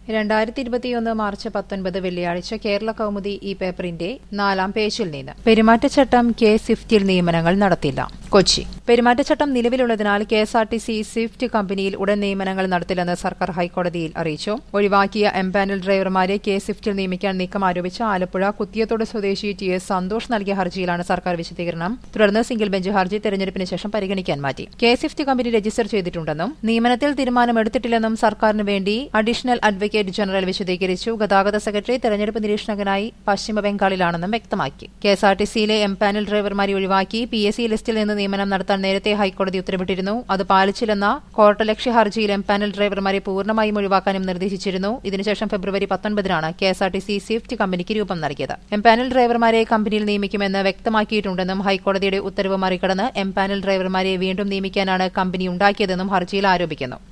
രണ്ടായിരത്തി ഇരുപത്തിയൊന്ന് മാർച്ച് പത്തൊൻപത് വെള്ളിയാഴ്ച കേരള കൗമുദി ഈ പേപ്പറിന്റെ നാലാം പേജിൽ നിന്ന് പെരുമാറ്റച്ചട്ടം കെ സ്വിഫ്റ്റിൽ നിയമനങ്ങൾ നടത്തില്ല കൊച്ചി പെരുമാറ്റച്ചട്ടം നിലവിലുള്ളതിനാൽ K S R T C Swift കമ്പനിയിൽ ഉടൻ നിയമനങ്ങൾ നടത്തില്ലെന്ന് സർക്കാർ ഹൈക്കോടതിയിൽ അറിയിച്ചു ഒഴിവാക്കിയ എംപാനൽ ഡ്രൈവർമാരെ കെ സ്വിഫ്റ്റിൽ നിയമിക്കാൻ നീക്കം ആരോപിച്ച് ആലപ്പുഴ കുത്തിയത്തോട് സ്വദേശി ടി എസ് സന്തോഷ് നൽകിയ ഹർജിയിലാണ് സർക്കാർ വിശദീകരണം തുടർന്ന് സിംഗിൾ ബെഞ്ച് ഹർജി തെരഞ്ഞെടുപ്പിന് ശേഷം പരിഗണിക്കാൻ മാറ്റി കെ സ്വിഫ്റ്റ് കമ്പനി രജിസ്റ്റർ ചെയ്തിട്ടുണ്ടെന്നും നിയമനത്തിൽ തീരുമാനമെടുത്തിട്ടില്ലെന്നും സർക്കാരിന് വേണ്ടി അഡീഷണൽ അഡ്വക്കേറ്റ് ജനറൽ വിശദീകരിച്ചു ഗതാഗത സെക്രട്ടറി തെരഞ്ഞെടുപ്പ് നിരീക്ഷകനായി പശ്ചിമ ബംഗാളിലാണെന്നും വ്യക്തമാക്കി കെ എസ് ആർ ടി സിയിലെ എംപാനൽ ഡ്രൈവർമാരെ ഒഴിവാക്കി പി എസ് സി ലിസ്റ്റിൽ നിന്ന് നിയമനം നടത്താൻ നേരത്തെ ഹൈക്കോടതി ഉത്തരവിട്ടിരുന്നു അത് പാലിച്ചില്ലെന്ന കോർട്ടലക്ഷ്യ ഹർജിയിൽ എംപാനൽ ഡ്രൈവർമാരെ പൂർണ്ണമായും ഒഴിവാക്കാനും നിർദ്ദേശിച്ചിരുന്നു ഇതിനുശേഷം ഫെബ്രുവരി പത്തൊൻപതിനാണ് K S R T C Swift കമ്പനിക്ക് രൂപം നൽകിയത് എംപാനൽ ഡ്രൈവർമാരെ കമ്പനിയിൽ നിയമിക്കുമെന്ന് വ്യക്തമാക്കിയിട്ടുണ്ടെന്നും ഹൈക്കോടതിയുടെ ഉത്തരവ് മറികടന്ന് എംപാനൽ ഡ്രൈവർമാരെ വീണ്ടും നിയമിക്കാനാണ് കമ്പനി ഉണ്ടാക്കിയതെന്നും ഹർജിയിൽ ആരോപിക്കുന്നു